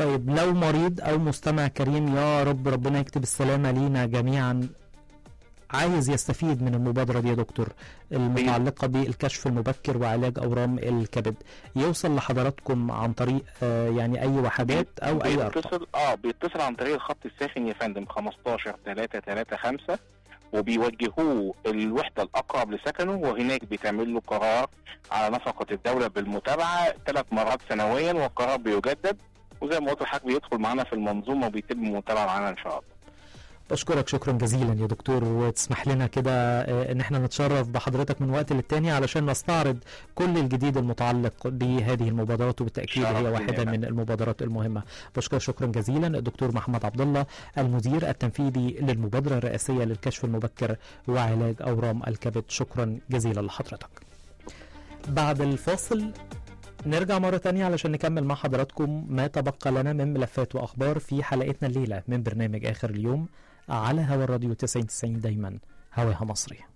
طيب لو مريض او مستمع كريم يا رب ربنا يكتب السلامه لينا جميعا عايز يستفيد من المبادرة دي يا دكتور المتعلقة بالكشف المبكر وعلاج أورام الكبد يوصل لحضراتكم عن طريق آه، يعني أي وحدات أو أي أرقام بيتصل اه بيتصل عن طريق الخط الساخن يا فندم 15 3 3 5 وبيوجهوه الوحدة الأقرب لسكنه وهناك بيتعمل له قرار على نفقة الدولة بالمتابعة ثلاث مرات سنويا والقرار بيجدد وزي ما قلت لحضرتك بيدخل معانا في المنظومة وبيتم المتابعة معانا إن شاء الله. بشكرك شكرا جزيلا يا دكتور وتسمح لنا كده آه، ان احنا نتشرف بحضرتك من وقت للتاني علشان نستعرض كل الجديد المتعلق بهذه المبادرات وبالتاكيد هي شرف واحده لينا. من المبادرات المهمه بشكر شكرا جزيلا الدكتور محمد عبد الله المدير التنفيذي للمبادره الرئاسيه للكشف المبكر وعلاج اورام الكبد شكرا جزيلا لحضرتك بعد الفاصل نرجع مرة تانية علشان نكمل مع حضراتكم ما تبقى لنا من ملفات وأخبار في حلقتنا الليلة من برنامج آخر اليوم على هوا الراديو 90 90 دايما هواها مصري